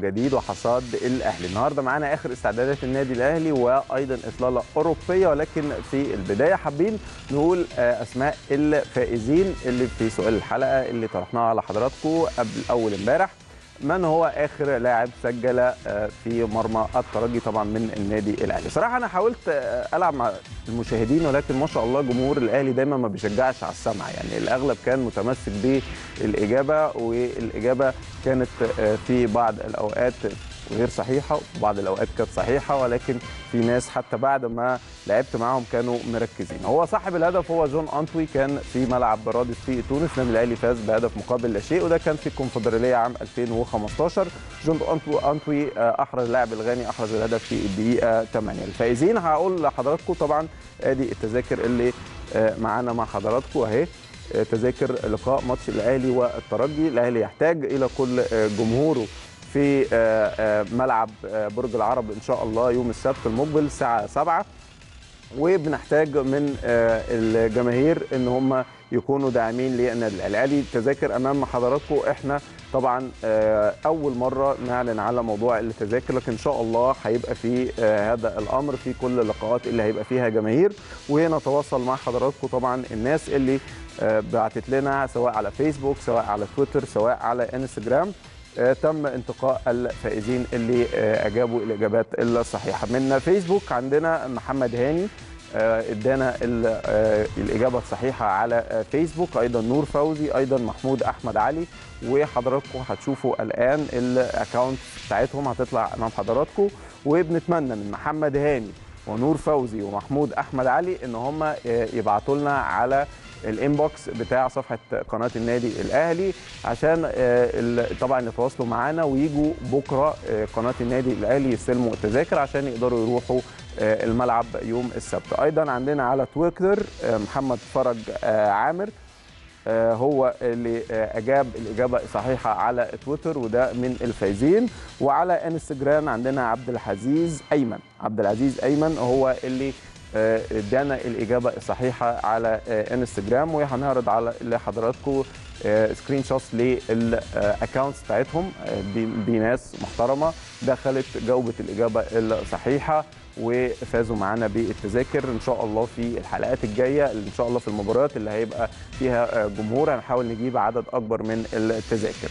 جديد وحصاد الاهلي النهارده معانا اخر استعدادات النادي الاهلي وايضا اطلاله اوروبيه ولكن في البدايه حابين نقول اسماء الفائزين اللي في سؤال الحلقه اللي طرحناها على حضراتكم قبل اول امبارح من هو اخر لاعب سجل في مرمى الترجي طبعا من النادي الاهلي صراحه انا حاولت العب مع المشاهدين ولكن ما شاء الله جمهور الاهلي دايما ما بيشجعش على السمع يعني الاغلب كان متمسك بالاجابه والاجابه كانت في بعض الاوقات غير صحيحه وبعض الاوقات كانت صحيحه ولكن في ناس حتى بعد ما لعبت معاهم كانوا مركزين هو صاحب الهدف هو جون انطوي كان في ملعب رادس في تونس النادي الاهلي فاز بهدف مقابل لا شيء وده كان في الكونفدراليه عام 2015 جون انطوي احرز اللاعب الغاني احرز الهدف في الدقيقه 8 الفائزين هقول لحضراتكم طبعا ادي التذاكر اللي معانا مع حضراتكم اهي تذاكر لقاء ماتش الاهلي والترجي الاهلي يحتاج الى كل جمهوره في ملعب برج العرب ان شاء الله يوم السبت المقبل الساعه 7 وبنحتاج من الجماهير ان هم يكونوا داعمين للنادي الاهلي التذاكر امام حضراتكم احنا طبعا اول مره نعلن على موضوع التذاكر لكن ان شاء الله هيبقى في هذا الامر في كل اللقاءات اللي هيبقى فيها جماهير ونتواصل مع حضراتكم طبعا الناس اللي بعتت لنا سواء على فيسبوك سواء على تويتر سواء على انستجرام تم انتقاء الفائزين اللي اجابوا الاجابات الصحيحه من فيسبوك عندنا محمد هاني ادانا الاجابه الصحيحه على فيسبوك ايضا نور فوزي ايضا محمود احمد علي وحضراتكم هتشوفوا الان الاكونت بتاعتهم هتطلع امام حضراتكم وبنتمنى من محمد هاني ونور فوزي ومحمود احمد علي ان هم يبعتوا لنا على الانبوكس بتاع صفحه قناه النادي الاهلي عشان طبعا يتواصلوا معانا ويجوا بكره قناه النادي الاهلي يستلموا التذاكر عشان يقدروا يروحوا الملعب يوم السبت ايضا عندنا على تويتر محمد فرج عامر هو اللي اجاب الاجابه الصحيحه على تويتر وده من الفايزين وعلى انستجرام عندنا عبد العزيز ايمن عبد العزيز ايمن هو اللي ادانا الاجابه الصحيحه على انستجرام وهنعرض على لحضراتكم سكرين شوتس للاكونتس بتاعتهم دي, دي ناس محترمه دخلت جاوبت الاجابه الصحيحه وفازوا معانا بالتذاكر ان شاء الله في الحلقات الجايه ان شاء الله في المباريات اللي هيبقى فيها جمهور هنحاول نجيب عدد اكبر من التذاكر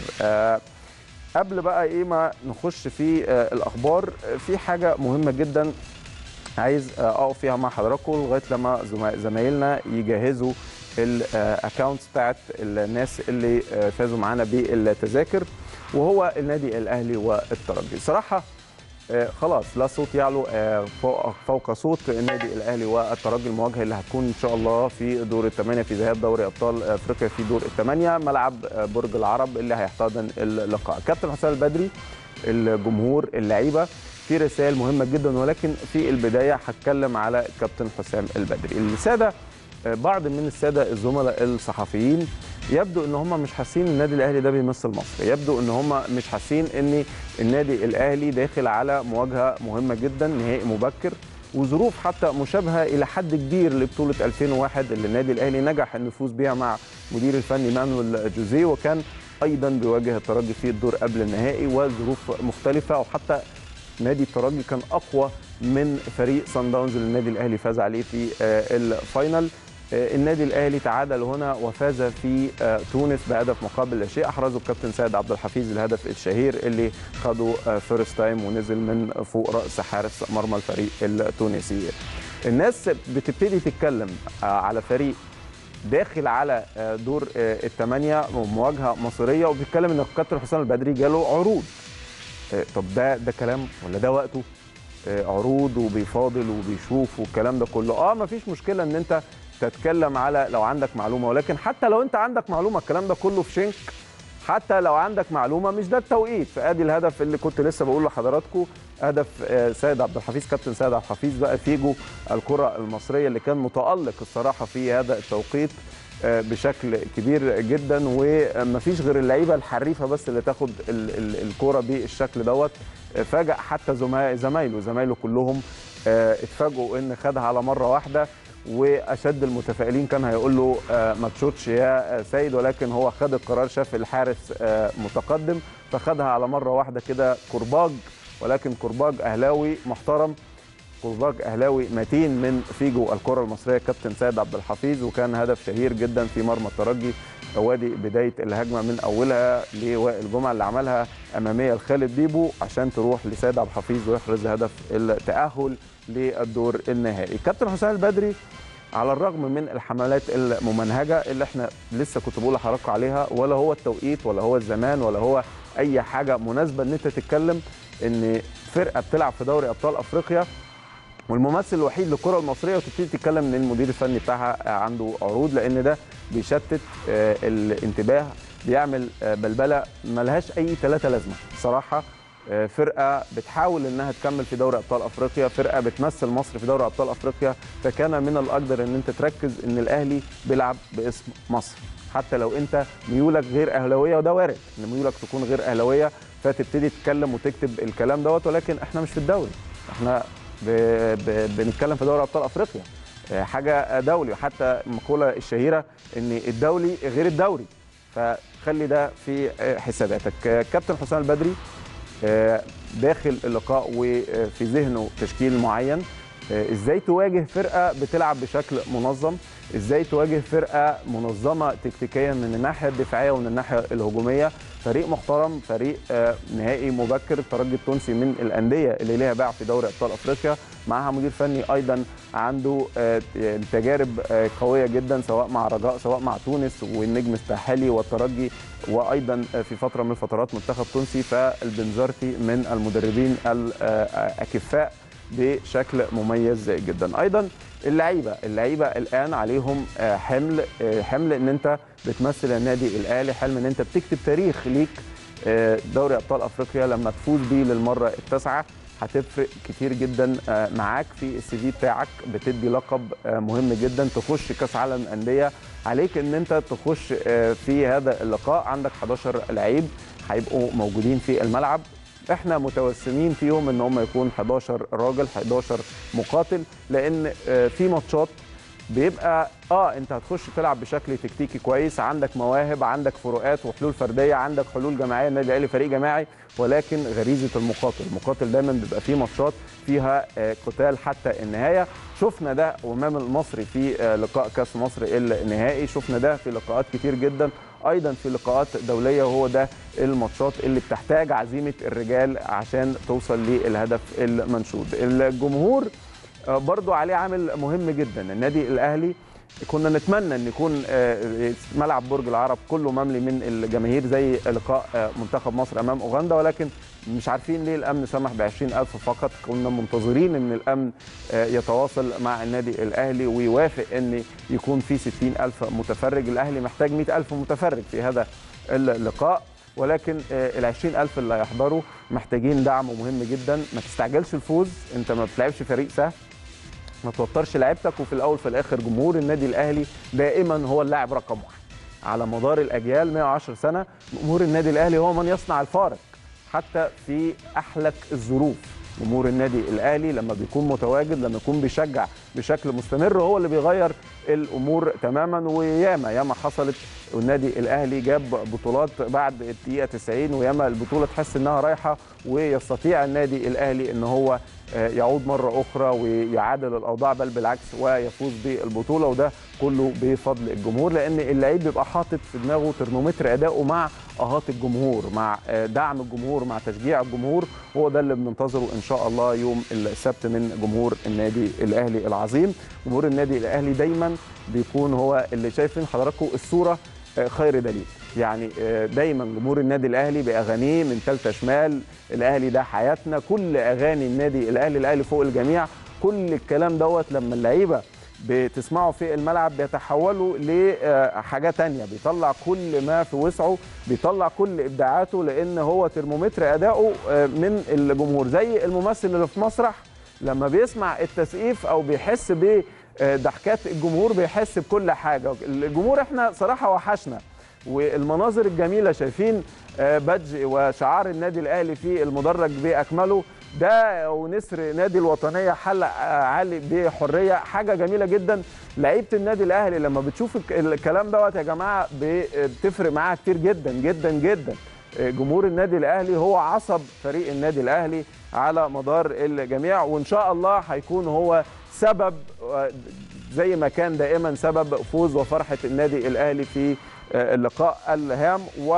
قبل بقى ايه ما نخش في الاخبار في حاجه مهمه جدا عايز اقف فيها مع حضراتكم لغايه لما زمايلنا يجهزوا الاكونتس بتاعت الناس اللي فازوا معانا بالتذاكر وهو النادي الاهلي والترجي صراحه خلاص لا صوت يعلو فوق, فوق صوت النادي الاهلي والترجي المواجهه اللي هتكون ان شاء الله في دور الثمانيه في ذهاب دوري ابطال افريقيا في دور الثمانيه ملعب برج العرب اللي هيحتضن اللقاء كابتن حسام البدري الجمهور اللعيبه في رسائل مهمه جدا ولكن في البدايه هتكلم على كابتن حسام البدري الساده بعض من الساده الزملاء الصحفيين يبدو ان هم مش حاسين النادي الاهلي ده بيمثل مصر يبدو ان هم مش حاسين ان النادي الاهلي داخل على مواجهه مهمه جدا نهائي مبكر وظروف حتى مشابهه الى حد كبير لبطوله 2001 اللي النادي الاهلي نجح انه يفوز بيها مع مدير الفني مانويل جوزيه وكان ايضا بيواجه الترجي في الدور قبل النهائي وظروف مختلفه وحتى نادي الترجي كان اقوى من فريق سان داونز اللي النادي الاهلي فاز عليه في الفاينل النادي الاهلي تعادل هنا وفاز في تونس بهدف مقابل لا شيء احرزه الكابتن سيد عبد الحفيظ الهدف الشهير اللي خده فيرست تايم ونزل من فوق راس حارس مرمى الفريق التونسي الناس بتبتدي تتكلم على فريق داخل على دور الثمانيه مواجهه مصيريه وبيتكلم ان الكابتن حسام البدري جاله عروض طب ده ده كلام ولا ده وقته عروض وبيفاضل وبيشوف والكلام ده كله اه مفيش مشكله ان انت تتكلم على لو عندك معلومه ولكن حتى لو انت عندك معلومه الكلام ده كله في شنك حتى لو عندك معلومه مش ده التوقيت فادي الهدف اللي كنت لسه بقول لحضراتكم هدف سيد عبد الحفيظ كابتن سيد عبد الحفيظ بقى فيجو الكره المصريه اللي كان متالق الصراحه في هذا التوقيت بشكل كبير جدا ومفيش غير اللعيبه الحريفه بس اللي تاخد الكوره بالشكل دوت فاجأ حتى زمايله زمايله كلهم اتفاجئوا ان خدها على مره واحده واشد المتفائلين كان هيقول له آه، ما تشوتش يا سيد ولكن هو خد القرار شاف الحارس آه، متقدم فخدها على مره واحده كده كرباج ولكن كرباج اهلاوي محترم كرباج اهلاوي متين من فيجو الكره المصريه كابتن سيد عبد الحفيظ وكان هدف شهير جدا في مرمى الترجي وادي بدايه الهجمه من اولها لوائل جمعه اللي عملها اماميه لخالد بيبو عشان تروح لسيد عبد الحفيظ ويحرز هدف التاهل للدور النهائي كابتن حسام البدري على الرغم من الحملات الممنهجه اللي احنا لسه كنت بقول لحضراتكم عليها ولا هو التوقيت ولا هو الزمان ولا هو اي حاجه مناسبه ان انت تتكلم ان فرقه بتلعب في دوري ابطال افريقيا والممثل الوحيد للكره المصريه وتبتدي تتكلم ان المدير الفني بتاعها عنده عروض لان ده بيشتت آه، الانتباه بيعمل آه، بلبله ملهاش اي ثلاثه لازمه صراحه آه، فرقه بتحاول انها تكمل في دوري ابطال افريقيا فرقه بتمثل مصر في دوري ابطال افريقيا فكان من الاقدر ان انت تركز ان الاهلي بيلعب باسم مصر حتى لو انت ميولك غير اهلاويه وده وارد ان ميولك تكون غير اهلاويه فتبتدي تتكلم وتكتب الكلام دوت ولكن احنا مش في الدوري احنا ب... ب... بنتكلم في دوري ابطال افريقيا آه، حاجه دولي وحتى المقوله الشهيره ان الدولي غير الدوري فخلي ده في آه، حساباتك آه، كابتن حسام البدري آه، داخل اللقاء وفي ذهنه تشكيل معين آه، ازاي تواجه فرقه بتلعب بشكل منظم ازاي تواجه فرقه منظمه تكتيكيا من الناحيه الدفاعيه ومن الناحيه الهجوميه فريق محترم فريق آه، نهائي مبكر الترجي التونسي من الانديه اللي ليها باع في دوري ابطال افريقيا معاها مدير فني ايضا عنده آه، تجارب آه، قويه جدا سواء مع رجاء سواء مع تونس والنجم الساحلي والترجي وايضا آه، في فتره من الفترات منتخب تونسي فالبنزرتي من المدربين الاكفاء بشكل مميز جدا ايضا اللعيبه اللعيبه الان عليهم آه، حمل آه، حمل ان انت بتمثل النادي الاهلي حلم ان انت بتكتب تاريخ ليك آه، دوري ابطال افريقيا لما تفوز بيه للمره التاسعه هتفرق كتير جدا آه، معاك في السي في بتاعك بتدي لقب آه، مهم جدا تخش كاس عالم انديه عليك ان انت تخش آه، في هذا اللقاء عندك 11 لعيب هيبقوا موجودين في الملعب احنا متوسمين فيهم ان هم يكون 11 راجل 11 مقاتل لان آه، في ماتشات بيبقى اه انت هتخش تلعب بشكل تكتيكي كويس عندك مواهب عندك فروقات وحلول فرديه عندك حلول جماعيه النادي الاهلي فريق جماعي ولكن غريزه المقاتل المقاتل دايما بيبقى فيه ماتشات فيها آه، قتال حتى النهايه شفنا ده امام المصري في آه، لقاء كاس مصر النهائي شفنا ده في لقاءات كتير جدا ايضا في لقاءات دوليه وهو ده الماتشات اللي بتحتاج عزيمه الرجال عشان توصل للهدف المنشود الجمهور آه، برضو عليه عامل مهم جدا النادي الاهلي كنا نتمنى ان يكون آه، ملعب برج العرب كله مملي من الجماهير زي لقاء آه، منتخب مصر امام اوغندا ولكن مش عارفين ليه الامن سمح ب 20000 فقط كنا منتظرين ان الامن آه، يتواصل مع النادي الاهلي ويوافق ان يكون في 60000 متفرج الاهلي محتاج 100000 متفرج في هذا اللقاء ولكن ال 20000 اللي هيحضروا محتاجين دعم مهم جدا ما تستعجلش الفوز انت ما بتلعبش فريق سهل ما توترش لعيبتك وفي الاول في الاخر جمهور النادي الاهلي دائما هو اللاعب رقم واحد على مدار الاجيال 110 سنه جمهور النادي الاهلي هو من يصنع الفارق حتى في احلك الظروف جمهور النادي الاهلي لما بيكون متواجد لما يكون بيشجع بشكل مستمر هو اللي بيغير الامور تماما وياما ياما حصلت والنادي الاهلي جاب بطولات بعد الدقيقه 90 وياما البطوله تحس انها رايحه ويستطيع النادي الاهلي ان هو آه، يعود مره اخرى ويعادل الاوضاع بل بالعكس ويفوز بالبطوله وده كله بفضل الجمهور لان اللعيب بيبقى حاطط في دماغه ترمومتر اداؤه مع اهات الجمهور مع آه، دعم الجمهور مع تشجيع الجمهور هو ده اللي بننتظره ان شاء الله يوم السبت من جمهور النادي الاهلي العظيم جمهور النادي الاهلي دايما بيكون هو اللي شايفين حضراتكم الصوره آه، خير دليل يعني آه، دايما جمهور النادي الاهلي باغانيه من ثالثه شمال الاهلي ده حياتنا كل اغاني النادي الاهلي الاهلي فوق الجميع كل الكلام دوت لما اللعيبه بتسمعه في الملعب بيتحولوا لحاجه تانية بيطلع كل ما في وسعه بيطلع كل ابداعاته لان هو ترمومتر اداؤه آه، من الجمهور زي الممثل اللي في مسرح لما بيسمع التسقيف او بيحس ب ضحكات الجمهور بيحس بكل حاجه الجمهور احنا صراحه وحشنا والمناظر الجميله شايفين آه، بادج وشعار النادي الاهلي في المدرج باكمله ده ونسر نادي الوطنيه حلق آه، عالي بحريه حاجه جميله جدا لعيبه النادي الاهلي لما بتشوف الك- الكلام دوت يا جماعه ب- بتفرق معاها كتير جدا جدا جدا آه، جمهور النادي الاهلي هو عصب فريق النادي الاهلي على مدار الجميع وان شاء الله هيكون هو سبب آه، زي ما كان دائما سبب فوز وفرحه النادي الاهلي في آه، اللقاء الهام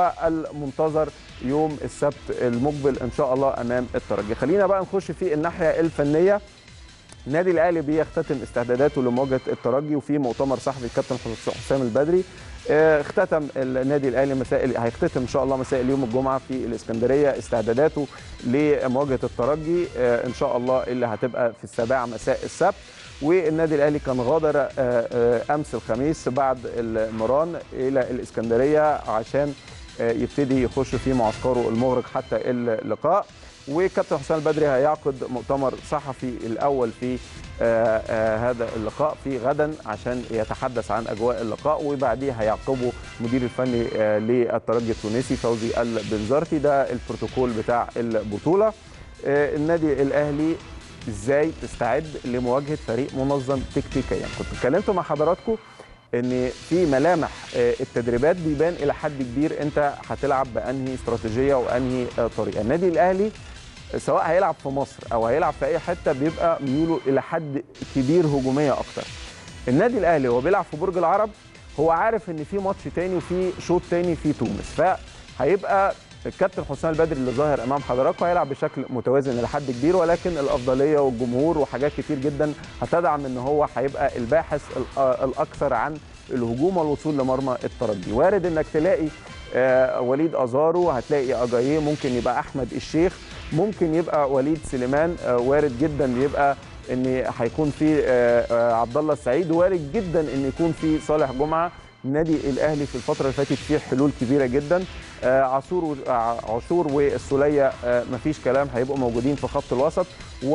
والمنتظر يوم السبت المقبل ان شاء الله امام الترجي خلينا بقى نخش في الناحيه الفنيه النادي الاهلي بيختتم استعداداته لمواجهه الترجي وفي مؤتمر صحفي الكابتن حسام البدري آه، اختتم النادي الاهلي مساء هيختتم ان شاء الله مساء اليوم الجمعه في الاسكندريه استعداداته لمواجهه الترجي آه، ان شاء الله اللي هتبقى في السابعه مساء السبت والنادي الاهلي كان غادر آه، آه، امس الخميس بعد المران الى الاسكندريه عشان آه، يبتدي يخش في معسكره المغرق حتى اللقاء وكابتن حسام البدري هيعقد مؤتمر صحفي الاول في آه، آه، هذا اللقاء في غدا عشان يتحدث عن اجواء اللقاء وبعديه هيعقبه مدير الفني آه، للترجي التونسي فوزي البنزرتي ده البروتوكول بتاع البطوله آه، النادي الاهلي ازاي تستعد لمواجهه فريق منظم تكتيكيا كنت اتكلمت مع حضراتكم ان في ملامح آه، التدريبات بيبان الى حد كبير انت هتلعب بانهي استراتيجيه وانهي آه، طريقه النادي الاهلي سواء هيلعب في مصر او هيلعب في اي حته بيبقى ميوله الى حد كبير هجوميه اكتر النادي الاهلي وهو بيلعب في برج العرب هو عارف ان في ماتش تاني وفي شوط تاني في تونس فهيبقى الكابتن حسام البدري اللي ظاهر امام حضراتكم هيلعب بشكل متوازن لحد كبير ولكن الافضليه والجمهور وحاجات كتير جدا هتدعم ان هو هيبقى الباحث الأ- الاكثر عن الهجوم والوصول لمرمى الترجي وارد انك تلاقي آه، وليد ازارو هتلاقي اجاييه ممكن يبقى احمد الشيخ ممكن يبقى وليد سليمان آه، وارد جدا يبقى ان هيكون في آه، آه، عبد الله السعيد وارد جدا ان يكون في صالح جمعه النادي الاهلي في الفتره اللي فاتت فيه حلول كبيره جدا آه، عاشور و- ع- عاشور والسوليه آه، مفيش كلام هيبقوا موجودين في خط الوسط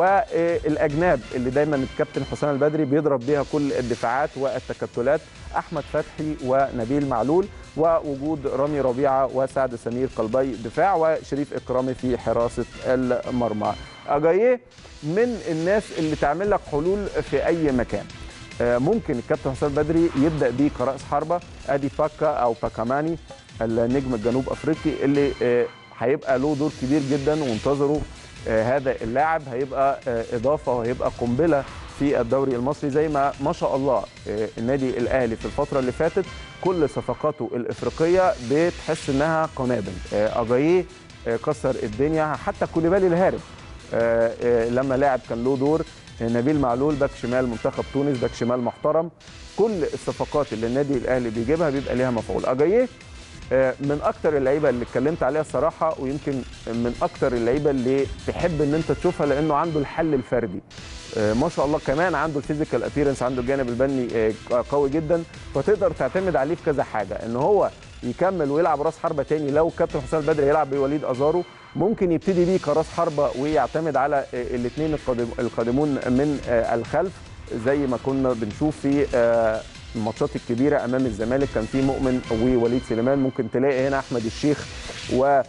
والاجناب اللي دايما الكابتن حسام البدري بيضرب بيها كل الدفاعات والتكتلات احمد فتحي ونبيل معلول ووجود رامي ربيعه وسعد سمير قلبي دفاع وشريف اكرامي في حراسه المرمى اجاييه من الناس اللي تعمل لك حلول في اي مكان آه، ممكن الكابتن حسام البدري يبدا بيه كراس حربه ادي باكا او باكاماني النجم الجنوب افريقي اللي آه، هيبقى له دور كبير جدا وانتظروا آه، هذا اللاعب هيبقى آه، اضافه وهيبقى قنبله في الدوري المصري زي ما ما شاء الله آه، النادي الاهلي في الفتره اللي فاتت كل صفقاته الافريقيه بتحس انها قنابل آه، اجاييه آه، كسر الدنيا حتى كوليبالي الهارب آه، آه، لما لاعب كان له دور آه، نبيل معلول باك شمال منتخب تونس باك شمال محترم كل الصفقات اللي النادي الاهلي بيجيبها بيبقى ليها مفعول اجاييه آه، من اكتر اللعيبه اللي اتكلمت عليها الصراحه ويمكن من اكتر اللعيبه اللي تحب ان انت تشوفها لانه عنده الحل الفردي آه، ما شاء الله كمان عنده الفيزيكال ابييرنس عنده الجانب البني آه، قوي جدا فتقدر تعتمد عليه في كذا حاجه ان هو يكمل ويلعب راس حربه تاني لو كابتن حسام البدري يلعب بوليد ازارو ممكن يبتدي بيه كراس حربه ويعتمد على الاثنين القادمون من آه، الخلف زي ما كنا بنشوف في آه، الماتشات الكبيره امام الزمالك كان في مؤمن ووليد سليمان ممكن تلاقي هنا احمد الشيخ و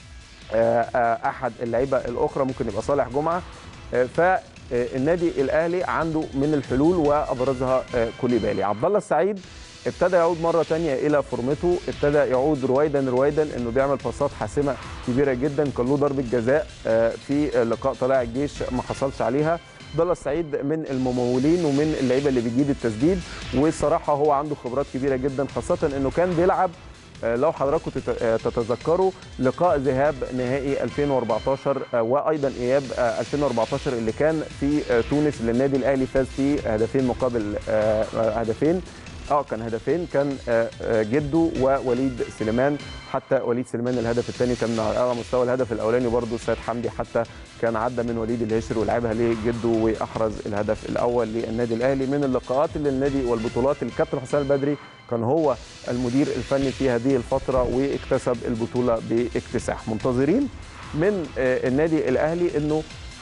آه، آه، احد اللعيبه الاخرى ممكن يبقى صالح جمعه آه، فالنادي الاهلي عنده من الحلول وابرزها آه، كوليبالي عبد الله السعيد ابتدى يعود مره تانية الى فورمته ابتدى يعود رويدا رويدا انه بيعمل باصات حاسمه كبيره جدا كان له ضربه جزاء آه، في لقاء طلائع الجيش ما حصلش عليها عبد الله السعيد من الممولين ومن اللعيبه اللي بيجيد التسديد والصراحه هو عنده خبرات كبيره جدا خاصه انه كان بيلعب آه، لو حضراتكم تت- آه، تتذكروا لقاء ذهاب نهائي 2014 آه، وايضا اياب آه، 2014 اللي كان في آه، تونس اللي النادي الاهلي فاز فيه هدفين مقابل آه، آه، هدفين اه كان هدفين كان آه، آه، جده ووليد سليمان حتى وليد سليمان الهدف الثاني كان على مستوى الهدف الاولاني برضه السيد حمدي حتى كان عدى من وليد الهشري ولعبها لجده واحرز الهدف الاول للنادي الاهلي من اللقاءات اللي النادي والبطولات اللي الكابتن حسام البدري كان هو المدير الفني في هذه الفتره واكتسب البطوله باكتساح منتظرين من آه، النادي الاهلي انه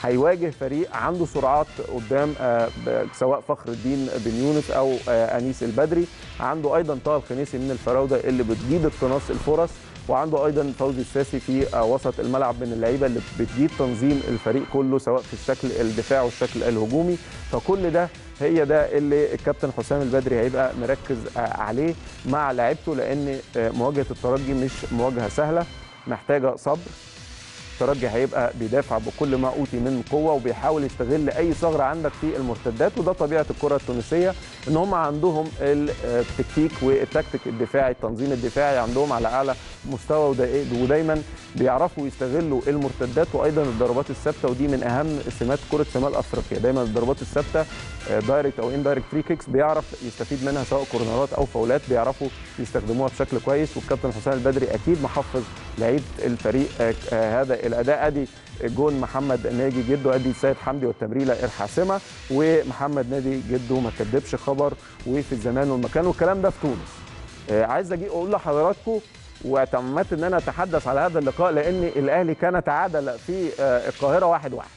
هيواجه فريق عنده سرعات قدام آه، ب- سواء فخر الدين بن يونس او آه، انيس البدري عنده ايضا طه الخنيسي من الفراوده اللي بتجيد اقتناص الفرص وعنده ايضا فوزي الساسي في آه، وسط الملعب من اللعيبه اللي بتجيد تنظيم الفريق كله سواء في الشكل الدفاعي والشكل الهجومي فكل ده هي ده اللي الكابتن حسام البدري هيبقى مركز آه، عليه مع لعيبته لان آه، مواجهه الترجي مش مواجهه سهله محتاجه صبر الترجي هيبقى بيدافع بكل ما اوتي من قوه وبيحاول يستغل اي ثغره عندك في المرتدات وده طبيعه الكره التونسيه ان هم عندهم التكتيك والتكتيك الدفاعي التنظيم الدفاعي عندهم على اعلى مستوى ودا- ودايما بيعرفوا يستغلوا المرتدات وايضا الضربات الثابته ودي من اهم سمات كره شمال افريقيا دايما الضربات الثابته دايركت او اندايركت فري كيكس بيعرف يستفيد منها سواء كورنرات او فاولات بيعرفوا يستخدموها بشكل كويس والكابتن حسام البدري اكيد محفظ لعيبه الفريق آه، آه، هذا الاداء ادي جون محمد ناجي جده ادي سيد حمدي والتمريره الحاسمه ومحمد ناجي جده ما كدبش خبر وفي الزمان والمكان والكلام ده في تونس آه، عايز اجي اقول لحضراتكم وتمت ان انا اتحدث على هذا اللقاء لان الاهلي كان تعادل في آه، القاهره واحد واحد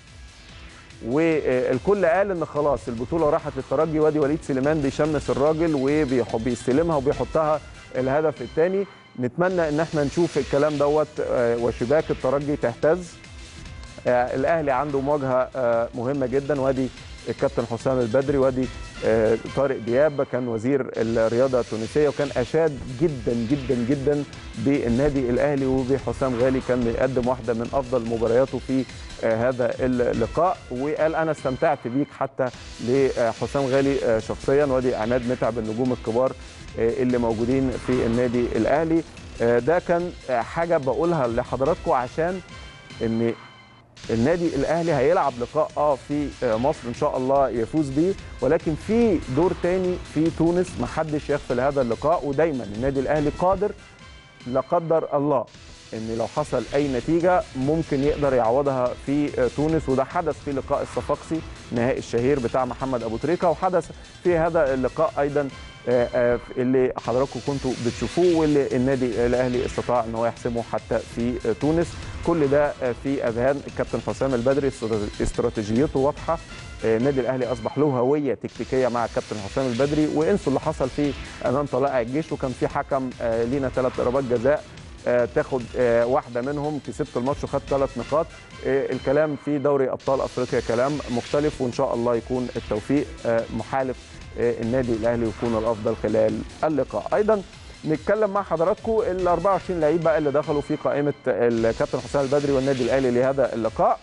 والكل قال ان خلاص البطوله راحت للترجي وادي وليد سليمان بيشمس الراجل وبيستلمها وبيحطها الهدف الثاني نتمنى ان احنا نشوف الكلام دوت آه، وشباك الترجي تهتز آه، الاهلي عنده مواجهه آه، مهمه جدا وادي الكابتن حسام البدري وادي آه، طارق دياب كان وزير الرياضه التونسيه وكان اشاد جدا جدا جدا بالنادي الاهلي وبحسام غالي كان بيقدم واحده من افضل مبارياته في آه، هذا اللقاء وقال انا استمتعت بيك حتى لحسام غالي آه، شخصيا وادي عماد متعب النجوم الكبار آه، اللي موجودين في النادي الاهلي آه، ده كان آه، حاجه بقولها لحضراتكم عشان ان النادي الاهلي هيلعب لقاء اه في آه، مصر ان شاء الله يفوز بيه ولكن في دور تاني في تونس محدش يغفل هذا اللقاء ودايما النادي الاهلي قادر لا قدر الله ان لو حصل اي نتيجه ممكن يقدر يعوضها في آه، تونس وده حدث في لقاء الصفاقسي النهائي الشهير بتاع محمد ابو تريكه وحدث في هذا اللقاء ايضا آه، آه، اللي حضراتكم كنتوا بتشوفوه واللي النادي الاهلي استطاع ان هو يحسمه حتى في آه، تونس كل ده آه، في اذهان الكابتن حسام البدري استرا- استراتيجيته واضحه آه، النادي الاهلي اصبح له هويه تكتيكيه مع الكابتن حسام البدري وانسوا اللي حصل في امام طلائع الجيش وكان في حكم آه، لينا ثلاث ضربات جزاء آه، تاخد آه، واحده منهم كسبت الماتش وخدت ثلاث نقاط آه، الكلام في دوري ابطال افريقيا كلام مختلف وان شاء الله يكون التوفيق آه، محالف آه، النادي الاهلي ويكون الافضل خلال اللقاء ايضا نتكلم مع حضراتكم ال 24 لعيب بقى اللي دخلوا في قائمه الكابتن حسام البدري والنادي الاهلي لهذا اللقاء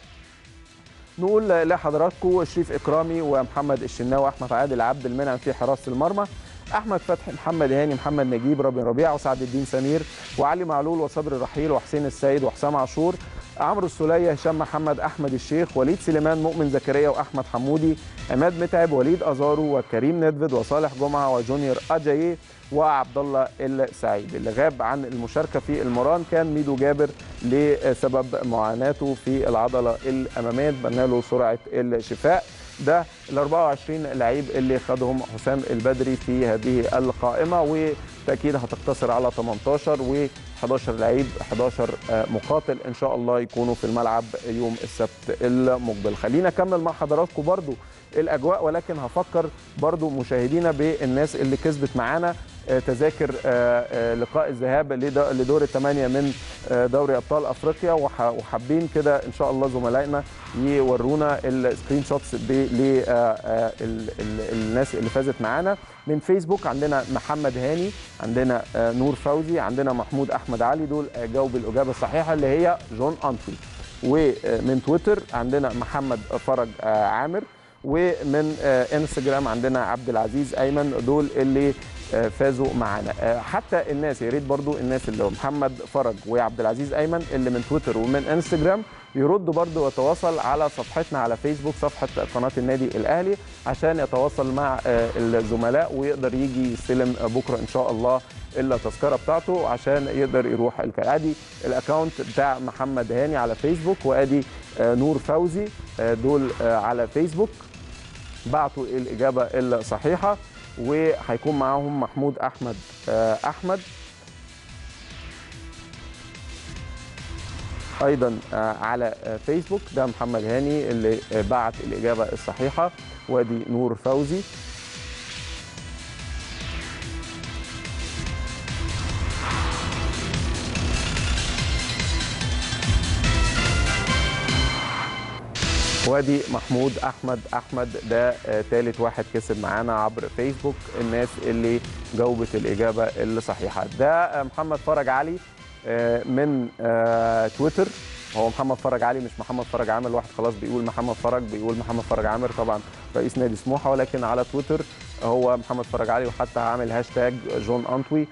نقول لحضراتكم شريف اكرامي ومحمد الشناوي واحمد عادل عبد المنعم في حراسه المرمى احمد فتحي محمد هاني محمد نجيب رامي ربيعه وسعد الدين سمير وعلي معلول وصبري رحيل وحسين السيد وحسام عاشور عمرو السوليه هشام محمد احمد الشيخ وليد سليمان مؤمن زكريا واحمد حمودي عماد متعب وليد ازارو وكريم ندفد وصالح جمعه وجونيور اجاييه وعبد الله السعيد اللي غاب عن المشاركه في المران كان ميدو جابر لسبب معاناته في العضله الاماميه اتمنى له سرعه الشفاء ده ال 24 لعيب اللي خدهم حسام البدري في هذه القائمه وتاكيد هتقتصر على 18 و 11 لعيب 11 آه، مقاتل ان شاء الله يكونوا في الملعب يوم السبت المقبل خلينا اكمل مع حضراتكم برضو الاجواء ولكن هفكر برضو مشاهدينا بالناس اللي كسبت معانا آه، تذاكر آه، آه، لقاء الذهاب لد- لدور الثمانيه من آه، دوري ابطال افريقيا وح- وحابين كده ان شاء الله زملائنا يورونا السكرين شوتس للناس اللي فازت معانا من فيسبوك عندنا محمد هاني عندنا آه، نور فوزي عندنا محمود احمد علي دول آه، جاوب الاجابه الصحيحه اللي هي جون انطوي ومن تويتر عندنا محمد فرج آه، عامر ومن آه، انستجرام عندنا عبد العزيز ايمن دول اللي آه، فازوا معانا آه، حتى الناس يا ريت برضو الناس اللي هو محمد فرج وعبد العزيز ايمن اللي من تويتر ومن انستجرام يردوا برضو ويتواصل على صفحتنا على فيسبوك صفحه قناه النادي الاهلي عشان يتواصل مع آه، الزملاء ويقدر يجي يستلم آه، بكره ان شاء الله التذكره بتاعته عشان يقدر يروح الك- ادي الاكونت بتاع محمد هاني على فيسبوك وادي آه، نور فوزي آه، دول آه، على فيسبوك بعتوا الاجابه الصحيحه وهيكون معاهم محمود احمد آه، احمد ايضا على فيسبوك ده محمد هاني اللي بعت الاجابه الصحيحه وادي نور فوزي وادي محمود احمد احمد ده ثالث واحد كسب معانا عبر فيسبوك الناس اللي جاوبت الاجابه الصحيحه ده محمد فرج علي من تويتر هو محمد فرج علي مش محمد فرج عامر الواحد خلاص بيقول محمد فرج بيقول محمد فرج عامر طبعا رئيس نادي سموحه ولكن على تويتر هو محمد فرج علي وحتى عامل هاشتاج جون انطوي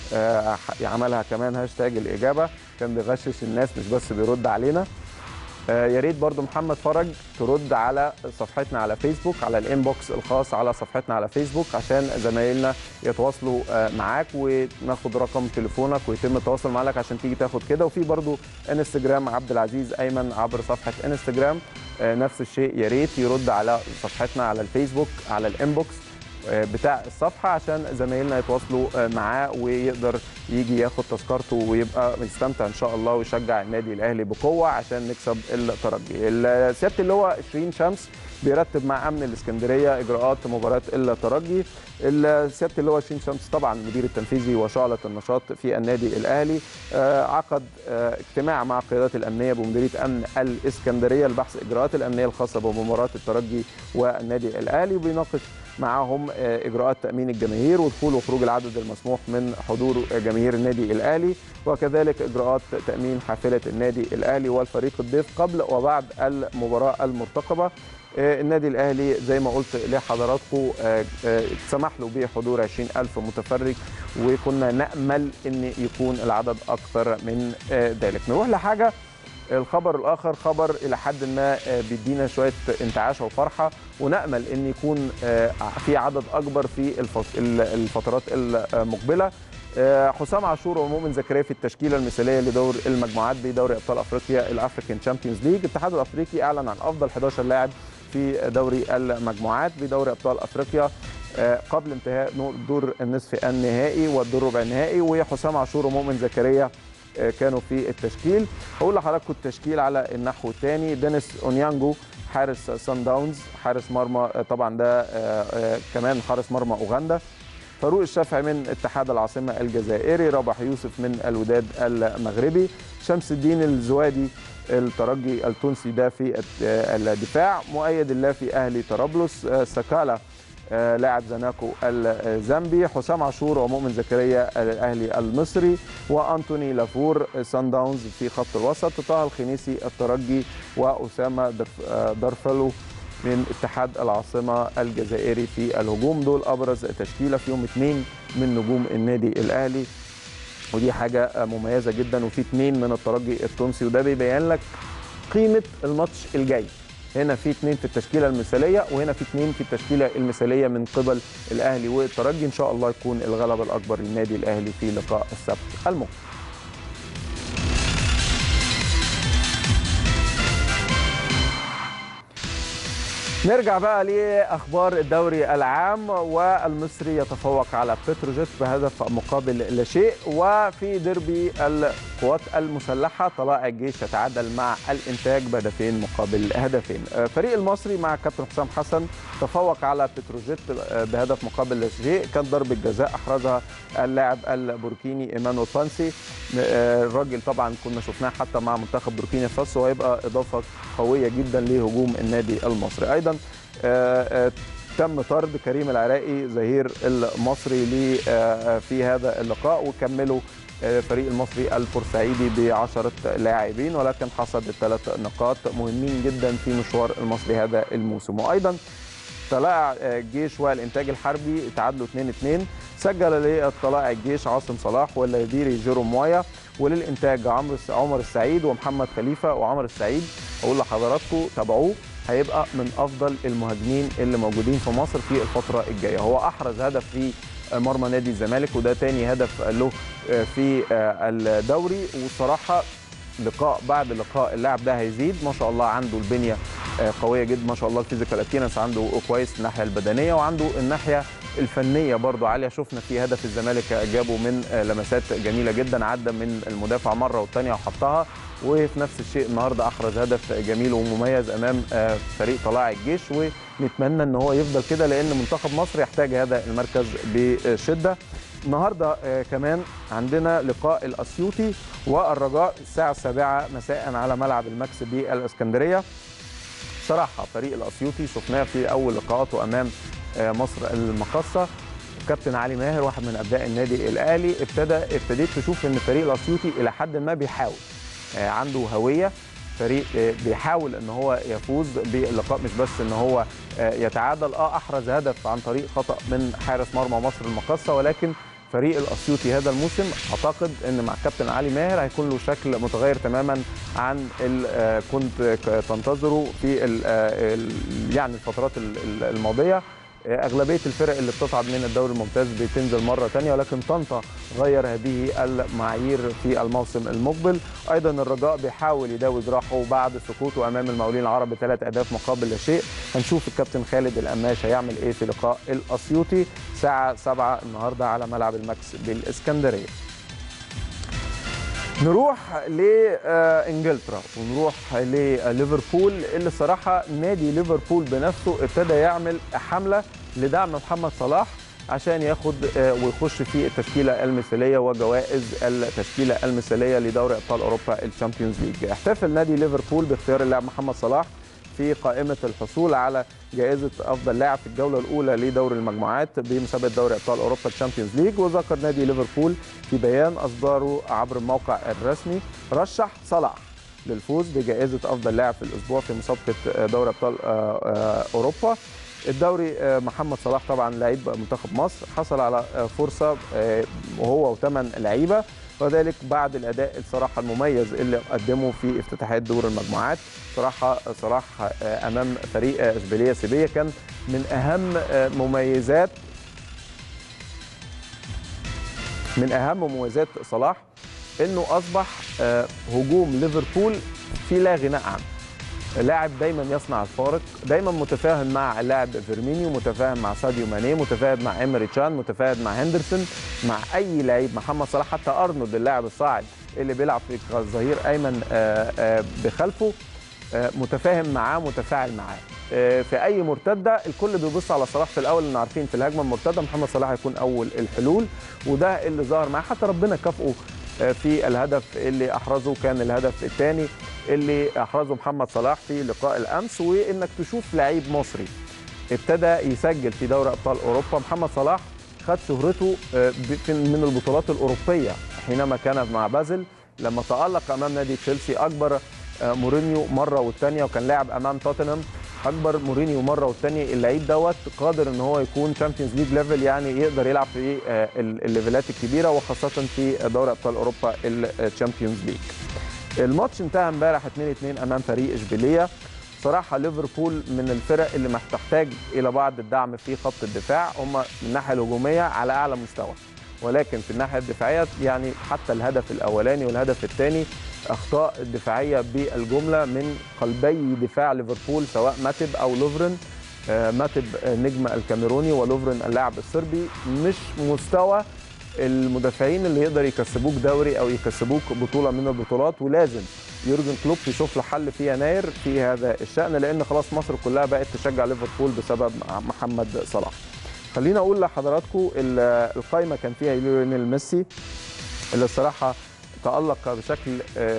عملها كمان هاشتاج الاجابه كان بيغشش الناس مش بس بيرد علينا يا ريت برضو محمد فرج ترد على صفحتنا على فيسبوك على الانبوكس الخاص على صفحتنا على فيسبوك عشان زمايلنا يتواصلوا معاك وناخد رقم تليفونك ويتم التواصل معاك عشان تيجي تاخد كده وفي برضو انستجرام عبد العزيز ايمن عبر صفحه انستجرام نفس الشيء يا ريت يرد على صفحتنا على الفيسبوك على الانبوكس بتاع الصفحه عشان زمايلنا يتواصلوا معاه ويقدر يجي ياخد تذكرته ويبقى مستمتع ان شاء الله ويشجع النادي الاهلي بقوه عشان نكسب الترجي. سياده اللواء 20 شمس بيرتب مع امن الاسكندريه اجراءات مباراه الترجي. سياده اللواء 20 شمس طبعا المدير التنفيذي وشعله النشاط في النادي الاهلي عقد اجتماع مع القيادات الامنيه بمديريه امن الاسكندريه لبحث الاجراءات الامنيه الخاصه بمباراه الترجي والنادي الاهلي وبيناقش معاهم اجراءات تامين الجماهير ودخول وخروج العدد المسموح من حضور جماهير النادي الاهلي وكذلك اجراءات تامين حافله النادي الاهلي والفريق الضيف قبل وبعد المباراه المرتقبه النادي الاهلي زي ما قلت لحضراتكم سمح له بحضور 20000 متفرج وكنا نامل ان يكون العدد اكثر من ذلك نروح لحاجه الخبر الاخر خبر الى حد ما بيدينا شويه انتعاش وفرحه ونامل ان يكون في عدد اكبر في الفترات المقبله حسام عاشور ومؤمن زكريا في التشكيله المثاليه لدور المجموعات بدوري ابطال افريقيا الافريكان تشامبيونز ليج الاتحاد الافريقي اعلن عن افضل 11 لاعب في دوري المجموعات بدوري ابطال افريقيا قبل انتهاء دور النصف النهائي والدور ربع النهائي وحسام عاشور ومؤمن زكريا كانوا في التشكيل هقول لحضراتكم التشكيل على النحو الثاني دينيس اونيانجو حارس سان داونز حارس مرمى طبعا ده كمان حارس مرمى اوغندا فاروق الشافعي من اتحاد العاصمه الجزائري رابح يوسف من الوداد المغربي شمس الدين الزوادي الترجي التونسي ده في الدفاع مؤيد اللافي اهلي طرابلس سكالا لاعب زناكو الزامبي حسام عاشور ومؤمن زكريا الاهلي المصري وانتوني لافور سان داونز في خط الوسط طه الخنيسي الترجي واسامه درفلو من اتحاد العاصمه الجزائري في الهجوم دول ابرز تشكيله فيهم اثنين من نجوم النادي الاهلي ودي حاجه مميزه جدا وفي اثنين من الترجي التونسي وده بيبين لك قيمه الماتش الجاي هنا في اثنين في التشكيله المثاليه وهنا في اثنين في التشكيله المثاليه من قبل الاهلي والترجي ان شاء الله يكون الغلبه الاكبر للنادي الاهلي في لقاء السبت المقبل نرجع بقى لاخبار الدوري العام والمصري يتفوق على بتروجيت بهدف مقابل لا شيء وفي ديربي القوات المسلحه طلائع الجيش يتعادل مع الانتاج بهدفين مقابل هدفين فريق المصري مع كابتن حسام حسن تفوق على بتروجيت بهدف مقابل لا شيء كان ضربه جزاء احرزها اللاعب البوركيني ايمانويل فانسي الراجل طبعا كنا شفناه حتى مع منتخب بوركينا فاسو وهيبقى اضافه قويه جدا لهجوم النادي المصري ايضا تم طرد كريم العراقي ظهير المصري في هذا اللقاء وكملوا فريق المصري البورسعيدي ب 10 لاعبين ولكن حصد الثلاث نقاط مهمين جدا في مشوار المصري هذا الموسم وايضا طلائع الجيش والانتاج الحربي تعادلوا 2 2 سجل للطلائع الجيش عاصم صلاح والليبيري جيروم مويا وللانتاج عمرو عمر السعيد ومحمد خليفه وعمر السعيد اقول لحضراتكم تابعوه هيبقى من افضل المهاجمين اللي موجودين في مصر في الفتره الجايه هو احرز هدف في مرمى نادي الزمالك وده تاني هدف له في الدوري وصراحه لقاء بعد لقاء اللاعب ده هيزيد ما شاء الله عنده البنيه قويه جدا ما شاء الله الفيزيكال ابيرنس عنده كويس الناحيه البدنيه وعنده الناحيه الفنيه برضو عاليه شفنا في هدف الزمالك جابه من لمسات جميله جدا عدى من المدافع مره والثانيه وحطها وفي نفس الشيء النهارده احرز هدف جميل ومميز امام فريق طلائع الجيش ونتمنى ان هو يفضل كده لان منتخب مصر يحتاج هذا المركز بشده النهارده كمان عندنا لقاء الاسيوطي والرجاء الساعه السابعه مساء على ملعب الماكس بالاسكندريه صراحه فريق الاسيوطي شفناه في اول لقاءاته امام مصر المقصه كابتن علي ماهر واحد من ابناء النادي الاهلي ابتدى ابتديت تشوف ان فريق الاسيوطي الى حد ما بيحاول عنده هويه فريق بيحاول ان هو يفوز باللقاء مش بس ان هو يتعادل اه احرز هدف عن طريق خطا من حارس مرمى مصر المقصه ولكن فريق الاسيوطي هذا الموسم اعتقد ان مع كابتن علي ماهر هيكون له شكل متغير تماما عن كنت تنتظره في ال يعني الفترات الماضيه اغلبيه الفرق اللي بتصعد من الدوري الممتاز بتنزل مره ثانيه ولكن طنطا غير هذه المعايير في الموسم المقبل ايضا الرجاء بيحاول يداوي جراحه بعد سقوطه امام المقاولين العرب بثلاث اهداف مقابل لا شيء هنشوف الكابتن خالد القماش هيعمل ايه في لقاء الاسيوطي الساعه 7 النهارده على ملعب الماكس بالاسكندريه نروح لانجلترا ونروح لليفربول اللي صراحه نادي ليفربول بنفسه ابتدى يعمل حمله لدعم محمد صلاح عشان ياخد ويخش في التشكيله المثاليه وجوائز التشكيله المثاليه لدوري ابطال اوروبا الشامبيونز ليج احتفل نادي ليفربول باختيار اللاعب محمد صلاح في قائمه الحصول على جائزه افضل لاعب في الجوله الاولى لدوري المجموعات بمسابقه دوري ابطال اوروبا الشامبيونز ليج وذكر نادي ليفربول في بيان اصدره عبر الموقع الرسمي رشح صلاح للفوز بجائزه افضل لاعب في الاسبوع في مسابقه دوري ابطال اوروبا الدوري محمد صلاح طبعا لعيب منتخب مصر حصل على فرصه وهو وثمان لعيبه وذلك بعد الاداء الصراحه المميز اللي قدمه في افتتاحيه دور المجموعات صراحه صلاح امام فريق اشبيليه سيبيه كان من اهم مميزات من اهم مميزات صلاح انه اصبح هجوم ليفربول في لا غناء عنه لاعب دايما يصنع الفارق دايما متفاهم مع اللاعب فيرمينيو متفاهم مع ساديو ماني متفاهم مع ايمري تشان متفاهم مع هندرسون مع اي لعيب محمد صلاح حتى ارنولد اللاعب الصاعد اللي بيلعب في الظهير ايمن بخلفه متفاهم معاه متفاعل معاه في اي مرتده الكل بيبص على صلاح في الاول لان عارفين في الهجمه المرتده محمد صلاح هيكون اول الحلول وده اللي ظهر معاه حتى ربنا كافئه في الهدف اللي احرزه كان الهدف الثاني اللي احرزه محمد صلاح في لقاء الامس وانك تشوف لعيب مصري ابتدى يسجل في دوري ابطال اوروبا محمد صلاح خد شهرته من البطولات الاوروبيه حينما كان مع بازل لما تالق امام نادي تشيلسي اكبر مورينيو مره والثانيه وكان لاعب امام توتنهام اكبر مورينيو مره والثانيه اللعيب دوت قادر ان هو يكون تشامبيونز ليج ليفل يعني يقدر يلعب في الليفلات الكبيره وخاصه في دوري ابطال اوروبا الشامبيونز ليج الماتش انتهى امبارح 2-2 امام فريق اشبيليه صراحه ليفربول من الفرق اللي ما تحتاج الى بعض الدعم في خط الدفاع هم من الناحيه الهجوميه على اعلى مستوى ولكن في الناحيه الدفاعيه يعني حتى الهدف الاولاني والهدف الثاني اخطاء دفاعيه بالجمله من قلبي دفاع ليفربول سواء ماتب او لوفرن ماتب نجم الكاميروني ولوفرن اللاعب الصربي مش مستوى المدافعين اللي يقدر يكسبوك دوري او يكسبوك بطوله من البطولات ولازم يورجن كلوب يشوف له حل في يناير في هذا الشان لان خلاص مصر كلها بقت تشجع ليفربول بسبب محمد صلاح. خلينا اقول لحضراتكم القائمه كان فيها ليونيل ميسي اللي الصراحه تألق بشكل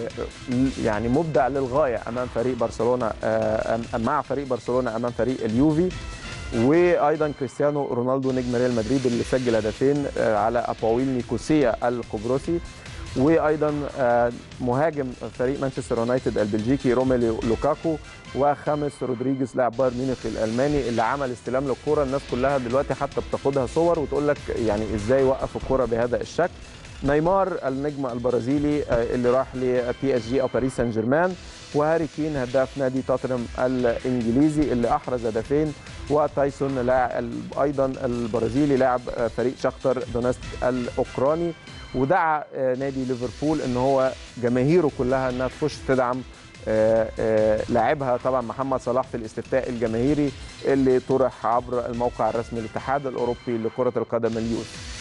يعني مبدع للغايه امام فريق برشلونه مع فريق برشلونه امام فريق اليوفي وايضا كريستيانو رونالدو نجم ريال مدريد اللي سجل هدفين على ابواويل نيكوسيا القبرصي وايضا مهاجم فريق مانشستر يونايتد البلجيكي روميلو لوكاكو وخامس رودريجيز لاعب بايرن ميونخ الالماني اللي عمل استلام للكره الناس كلها دلوقتي حتى بتاخدها صور وتقول لك يعني ازاي وقف الكره بهذا الشكل نيمار النجم البرازيلي اللي راح لبي اس جي او باريس سان جيرمان وهاري كين هداف نادي توتنهام الانجليزي اللي احرز هدفين وتايسون لاعب ايضا البرازيلي لاعب فريق شختر دونيتسك الاوكراني ودعا نادي ليفربول ان هو جماهيره كلها انها تخش تدعم آه، آه، لعبها طبعا محمد صلاح في الاستفتاء الجماهيري اللي طرح عبر الموقع الرسمي للاتحاد الاوروبي لكره القدم اليوث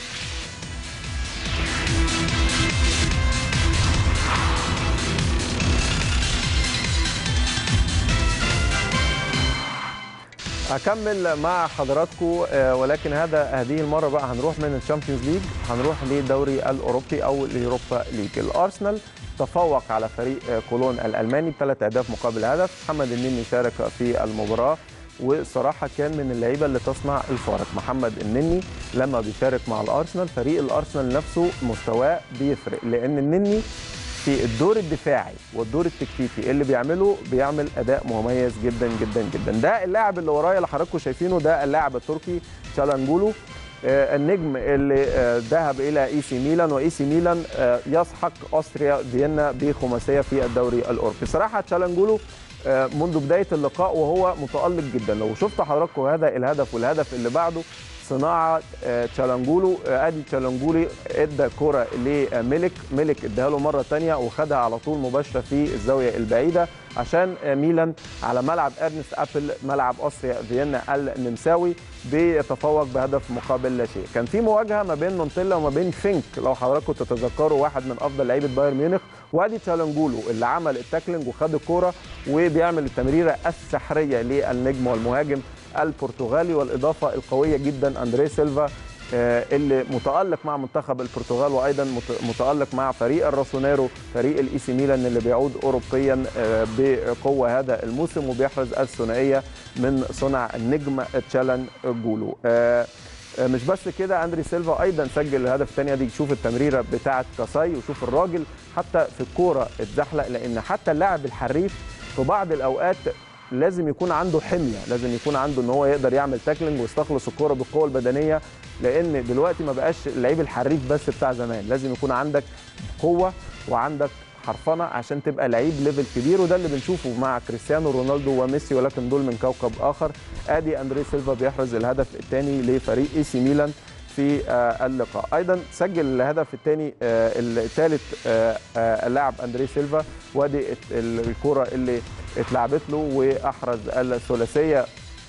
هكمل مع حضراتكم آه، ولكن هذا هذه المره بقى هنروح من الشامبيونز ليج هنروح للدوري الاوروبي او اليوروبا ليج الارسنال تفوق على فريق آه، كولون الالماني بثلاث اهداف مقابل هدف محمد النني شارك في المباراه وصراحة كان من اللعيبة اللي تصنع الفارق محمد النني لما بيشارك مع الأرسنال فريق الأرسنال نفسه مستواه بيفرق لأن النني في الدور الدفاعي والدور التكتيكي اللي بيعمله بيعمل اداء مميز جدا جدا جدا ده اللاعب اللي ورايا اللي حضراتكم شايفينه ده اللاعب التركي تشالانجولو آه، النجم اللي آه، ذهب الى اي سي ميلان واي سي ميلان آه، يسحق اوستريا فيينا بخماسيه في الدوري الاوروبي صراحه تشالانجولو منذ بدايه اللقاء وهو متالق جدا لو شفت حضراتكم هذا الهدف والهدف اللي بعده صناعه تشالانجولو ادي تشالانجولي ادى كره لملك ملك اداها له مره ثانيه وخدها على طول مباشره في الزاويه البعيده عشان ميلان على ملعب ارنست ابل ملعب اوستريا فيينا النمساوي بيتفوق بهدف مقابل لا شيء كان في مواجهه ما بين مونتيلا وما بين فينك لو حضراتكم تتذكروا واحد من افضل لعيبه بايرن ميونخ وادي تشالانجولو اللي عمل التاكلينج وخد الكوره وبيعمل التمريره السحريه للنجم والمهاجم البرتغالي والاضافه القويه جدا اندري سيلفا آه، اللي متالق مع منتخب البرتغال وايضا متالق مع فريق الراسونيرو فريق الاي سي ميلان اللي بيعود اوروبيا آه، بقوه هذا الموسم وبيحرز الثنائيه من صنع النجم تشالن جولو آه، مش بس كده اندري سيلفا ايضا سجل الهدف الثاني دي شوف التمريره بتاعه كاساي وشوف الراجل حتى في الكوره اتزحلق لان حتى اللاعب الحريف في بعض الاوقات لازم يكون عنده حميه لازم يكون عنده ان هو يقدر يعمل تاكلينج ويستخلص الكوره بالقوه البدنيه لان دلوقتي ما بقاش اللعيب الحريف بس بتاع زمان لازم يكون عندك قوه وعندك حرفنه عشان تبقى لعيب ليفل كبير وده اللي بنشوفه مع كريستيانو رونالدو وميسي ولكن دول من كوكب اخر ادي اندري سيلفا بيحرز الهدف الثاني لفريق اي سي ميلان في آه، اللقاء ايضا سجل الهدف الثاني آه، الثالث آه، اللاعب اندري سيلفا وادي الكره اللي اتلعبت له واحرز الثلاثيه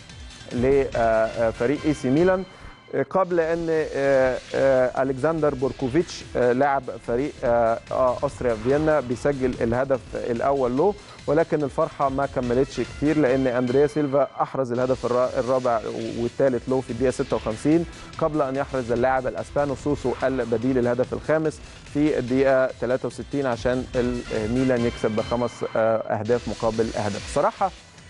لفريق اي سي ميلان قبل ان الكسندر بوركوفيتش لاعب فريق اوستريا فيينا بيسجل الهدف الاول له ولكن الفرحه ما كملتش كتير لان اندريا سيلفا احرز الهدف الرابع والثالث له في الدقيقه 56 قبل ان يحرز اللاعب الاسبانو سوسو البديل الهدف الخامس في الدقيقه 63 عشان الميلان يكسب بخمس آه، اهداف مقابل هدف صراحه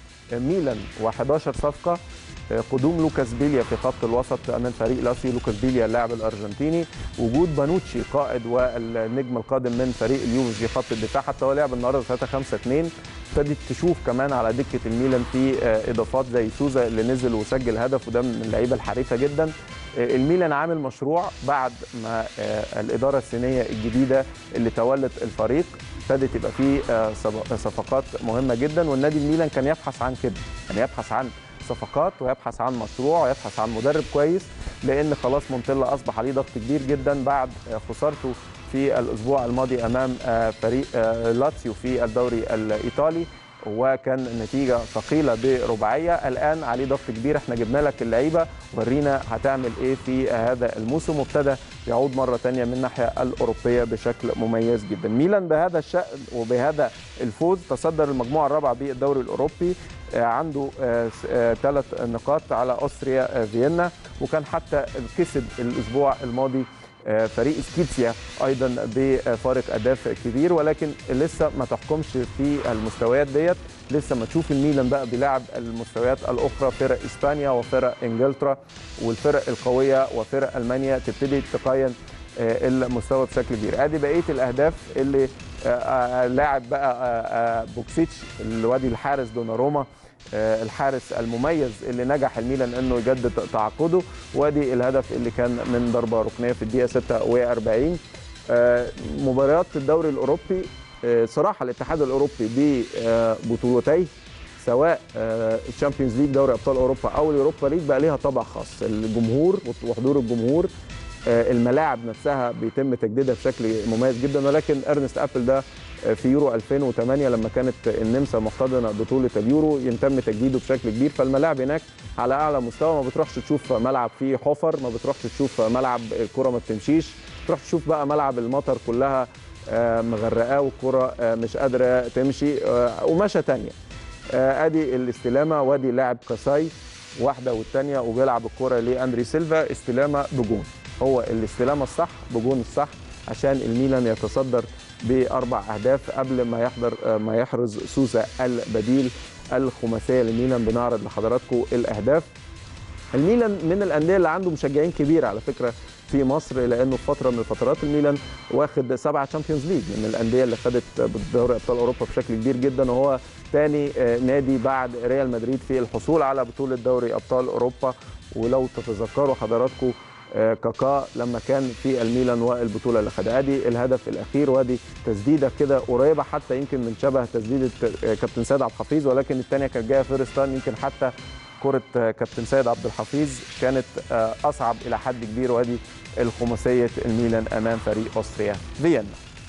ميلان و11 صفقه قدوم لوكاس بيليا في خط الوسط امام فريق لاسيو لوكاس بيليا اللاعب الارجنتيني وجود بانوتشي قائد والنجم القادم من فريق اليوفي في خط الدفاع حتى هو لعب النهارده 3 5 2 ابتدت تشوف كمان على دكه الميلان في آه، اضافات زي سوزا اللي نزل وسجل هدف وده من اللعيبه الحريفه جدا آه، الميلان عامل مشروع بعد ما آه، الاداره الصينيه الجديده اللي تولت الفريق ابتدت يبقى فيه صفقات مهمه جدا والنادي الميلان كان يبحث عن كده كان يبحث عن صفقات ويبحث عن مشروع ويبحث عن مدرب كويس لان خلاص مونتيلا اصبح عليه ضغط كبير جدا بعد خسارته في الاسبوع الماضي امام آه، فريق آه، لاتسيو في الدوري الايطالي وكان النتيجه ثقيله برباعيه الان عليه ضغط كبير احنا جبنا لك اللعيبه ورينا هتعمل ايه في هذا الموسم وابتدى يعود مره ثانيه من الناحيه الاوروبيه بشكل مميز جدا ميلان بهذا الشان وبهذا الفوز تصدر المجموعه الرابعه بالدوري الاوروبي آه، عنده ثلاث نقاط على اوستريا فيينا وكان حتى كسب الاسبوع الماضي آه، فريق سكيتسيا ايضا بفارق اهداف كبير ولكن لسه ما تحكمش في المستويات ديت لسه ما تشوف الميلان بقى بيلعب المستويات الاخرى فرق اسبانيا وفرق انجلترا والفرق القويه وفرق المانيا تبتدي تقيم آه، المستوى بشكل كبير ادي بقيه الاهداف اللي آه، لاعب بقى بوكسيتش الوادي الحارس دوناروما آه، الحارس المميز اللي نجح الميلان انه يجدد تعاقده وادي الهدف اللي كان من ضربه ركنيه في الدقيقه 46 آه، مباريات الدوري الاوروبي آه، صراحه الاتحاد الاوروبي ببطولتيه سواء الشامبيونز ليج دوري ابطال اوروبا او اليوروبا ليج بقى ليها طابع خاص الجمهور وحضور الجمهور الملاعب نفسها بيتم تجديدها بشكل مميز جدا ولكن ارنست ابل ده في يورو 2008 لما كانت النمسا محتضنه بطوله اليورو يتم تجديده بشكل كبير فالملاعب هناك على اعلى مستوى ما بتروحش تشوف ملعب فيه حفر ما بتروحش تشوف ملعب الكره ما بتمشيش تروح تشوف بقى ملعب المطر كلها مغرقاه والكره مش قادره تمشي ومشى تانية ادي الاستلامه وادي لاعب كاساي واحده والثانيه وبيلعب الكره لاندري سيلفا استلامه بجون هو الاستلامه الصح بجون الصح عشان الميلان يتصدر باربع اهداف قبل ما يحضر ما يحرز سوسا البديل الخماسيه لميلان بنعرض لحضراتكم الاهداف الميلان من الانديه اللي عنده مشجعين كبير على فكره في مصر لانه في فتره من الفترات الميلان واخد سبعه تشامبيونز ليج من الانديه اللي خدت دوري ابطال اوروبا بشكل كبير جدا وهو ثاني نادي بعد ريال مدريد في الحصول على بطوله دوري ابطال اوروبا ولو تتذكروا حضراتكم كاكا لما كان في الميلان والبطوله اللي خدها ادي الهدف الاخير وادي تسديده كده قريبه حتى يمكن من شبه تسديده كابتن سيد عبد الحفيظ ولكن الثانيه كانت جايه فيرستان يمكن حتى كره كابتن سيد عبد الحفيظ كانت اصعب الى حد كبير وادي الخماسيه الميلان امام فريق اوستريا فيينا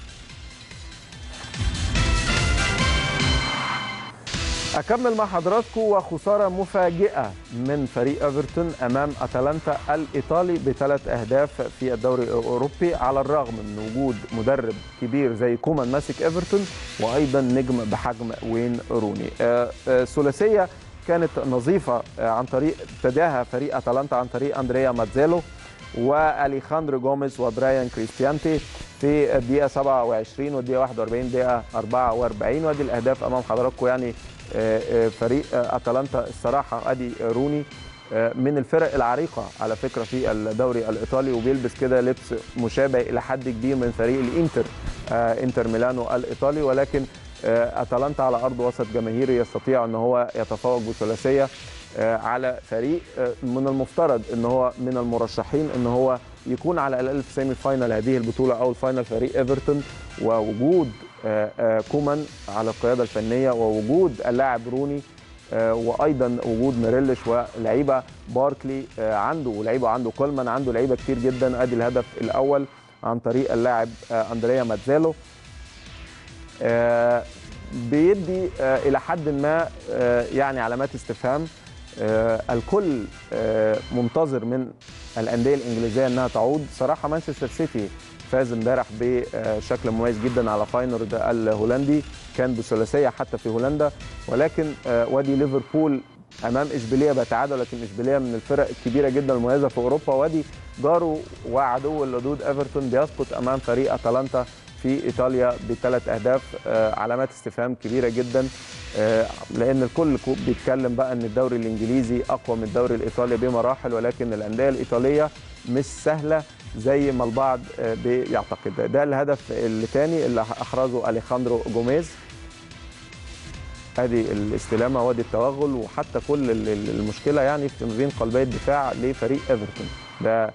اكمل مع حضراتكم وخساره مفاجئه من فريق ايفرتون امام اتلانتا الايطالي بثلاث اهداف في الدوري الاوروبي على الرغم من وجود مدرب كبير زي كومان ماسك ايفرتون وايضا نجم بحجم وين روني ثلاثيه كانت نظيفه عن طريق ابتداها فريق اتلانتا عن طريق اندريا ماتزيلو واليخاندرو جوميز وبرايان كريستيانتي في الدقيقه 27 والدقيقه 41 دقيقه 44 وادي الاهداف امام حضراتكم يعني فريق اتلانتا الصراحه ادي روني من الفرق العريقه على فكره في الدوري الايطالي وبيلبس كده لبس مشابه الى حد كبير من فريق الانتر انتر ميلانو الايطالي ولكن اتلانتا على ارض وسط جماهيري يستطيع ان هو يتفوق بثلاثيه على فريق من المفترض ان هو من المرشحين ان هو يكون على الاقل في سيمي فاينل هذه البطوله او الفاينل فريق ايفرتون ووجود كومان على القياده الفنيه ووجود اللاعب روني وايضا وجود ميريلش ولعيبه باركلي عنده ولعيبه عنده كولمان عنده لعيبه كتير جدا ادي الهدف الاول عن طريق اللاعب اندريا ماتزيلو بيدي الى حد ما يعني علامات استفهام الكل منتظر من الانديه الانجليزيه انها تعود صراحه مانشستر سيتي فاز امبارح بشكل مميز جدا على فاينورد الهولندي كان بثلاثيه حتى في هولندا ولكن وادي ليفربول امام اشبيليه بيتعادل لكن اشبيليه من الفرق الكبيره جدا المميزه في اوروبا وادي جاره وعدو اللدود ايفرتون بيسقط امام فريق اتلانتا في ايطاليا بثلاث اهداف علامات استفهام كبيره جدا لان الكل بيتكلم بقى ان الدوري الانجليزي اقوى من الدوري الايطالي بمراحل ولكن الانديه الايطاليه مش سهله زي ما البعض بيعتقد ده الهدف الثاني اللي احرزه اليخاندرو جوميز ادي الاستلامه وادي التوغل وحتى كل المشكله يعني في بين قلبي الدفاع لفريق ايفرتون ده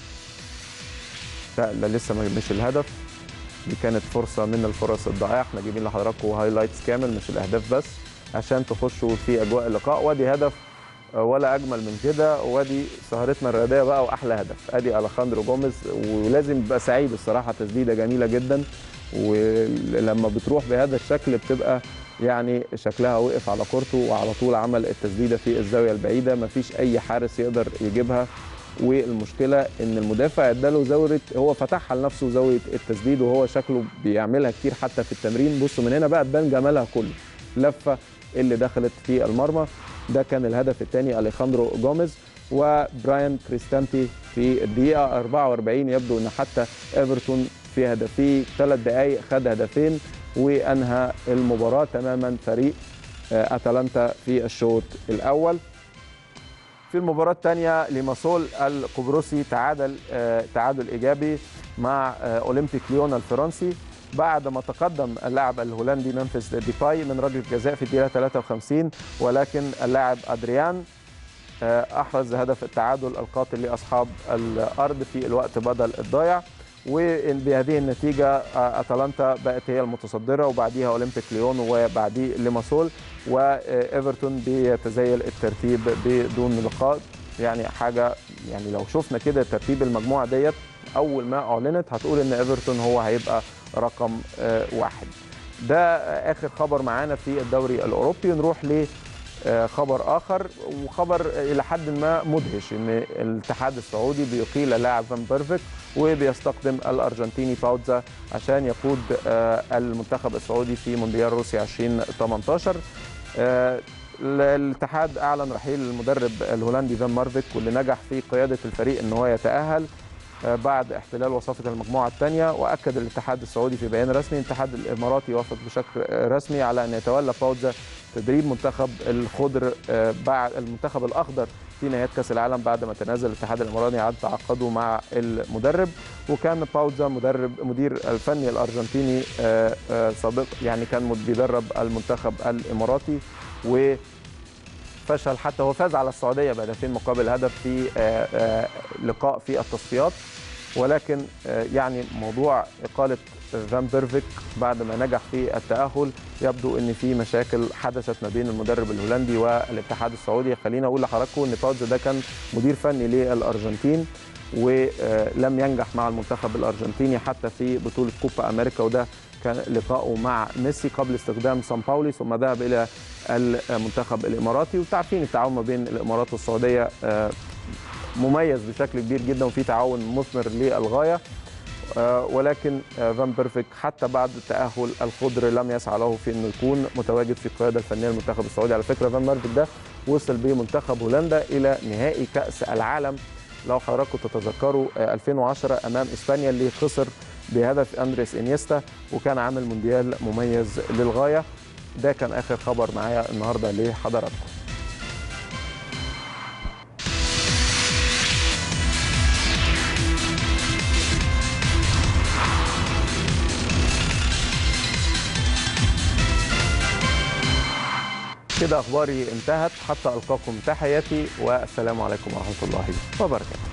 لا, لا لسه مش الهدف دي كانت فرصه من الفرص الضائعه احنا جايبين لحضراتكم هايلايتس كامل مش الاهداف بس عشان تخشوا في اجواء اللقاء وادي هدف ولا اجمل من كده وادي سهرتنا الرياضيه بقى واحلى هدف ادي اليخاندرو جوميز ولازم يبقى سعيد الصراحه تسديده جميله جدا ولما بتروح بهذا الشكل بتبقى يعني شكلها وقف على كورته وعلى طول عمل التسديده في الزاويه البعيده مفيش اي حارس يقدر يجيبها والمشكله ان المدافع اداله زاويه هو فتحها لنفسه زاويه التسديد وهو شكله بيعملها كتير حتى في التمرين بصوا من هنا بقى تبان جمالها كله لفه اللي دخلت في المرمى ده كان الهدف الثاني اليخاندرو جوميز وبراين كريستانتي في الدقيقه 44 يبدو ان حتى ايفرتون في هدفي ثلاث دقائق خد هدفين وانهى المباراه تماما فريق اتلانتا في الشوط الاول في المباراة الثانية لماسول القبرصي تعادل تعادل إيجابي مع أولمبيك ليون الفرنسي بعد ما تقدم اللاعب الهولندي ممفيس ديباي من ركله جزاء في الدقيقة 53 ولكن اللاعب أدريان أحرز هدف التعادل القاتل لأصحاب الأرض في الوقت بدل الضايع وبهذه النتيجة أتلانتا بقت هي المتصدرة وبعديها أولمبيك ليون وبعديه ليماسول وإيفرتون بيتزيل الترتيب بدون لقاء يعني حاجة يعني لو شفنا كده ترتيب المجموعة ديت اول ما اعلنت هتقول ان ايفرتون هو هيبقى رقم آه، واحد ده اخر خبر معانا في الدوري الاوروبي نروح ل آه، خبر اخر وخبر الى حد ما مدهش ان الاتحاد السعودي بيقيل لاعب فان بيرفيك وبيستقدم الارجنتيني باوتزا عشان يقود آه، المنتخب السعودي في مونديال روسيا 2018 آه، الاتحاد اعلن رحيل المدرب الهولندي فان مارفيك واللي نجح في قياده الفريق ان هو يتاهل آه، بعد احتلال وصافه المجموعه الثانيه واكد الاتحاد السعودي في بيان رسمي الاتحاد الاماراتي وافق بشكل آه، رسمي على ان يتولى باوتزا تدريب منتخب الخضر آه، بعد المنتخب الاخضر في نهايه كاس العالم بعد ما تنازل الاتحاد الاماراتي عن تعاقده مع المدرب وكان باوتزا مدرب مدير الفني الارجنتيني آه، آه، سابق يعني كان مد- بيدرب المنتخب الاماراتي و فشل حتى هو فاز على السعوديه بهدفين مقابل هدف في آه، آه، لقاء في التصفيات ولكن آه، يعني موضوع اقاله فان بيرفيك بعد ما نجح في التاهل يبدو ان في مشاكل حدثت ما بين المدرب الهولندي والاتحاد السعودي خلينا اقول لحضراتكم ان باوتزا ده كان مدير فني للارجنتين ولم ينجح مع المنتخب الارجنتيني حتى في بطوله كوبا امريكا وده كان لقائه مع ميسي قبل استخدام سان باولي ثم ذهب الى المنتخب الاماراتي وتعرفين التعاون ما بين الامارات والسعوديه آه، مميز بشكل كبير جدا وفي تعاون مثمر للغايه آه، ولكن آه، فان بيرفيك حتى بعد تاهل الخضر لم يسعى له في انه يكون متواجد في القياده الفنيه للمنتخب السعودي على فكره فان بيرفيك ده وصل بمنتخب هولندا الى نهائي كاس العالم لو حضراتكم تتذكروا آه، 2010 امام اسبانيا اللي خسر بهدف اندريس انيستا وكان عامل مونديال مميز للغايه ده كان اخر خبر معايا النهارده لحضراتكم كده اخباري انتهت حتى القاكم تحياتي والسلام عليكم ورحمه الله وبركاته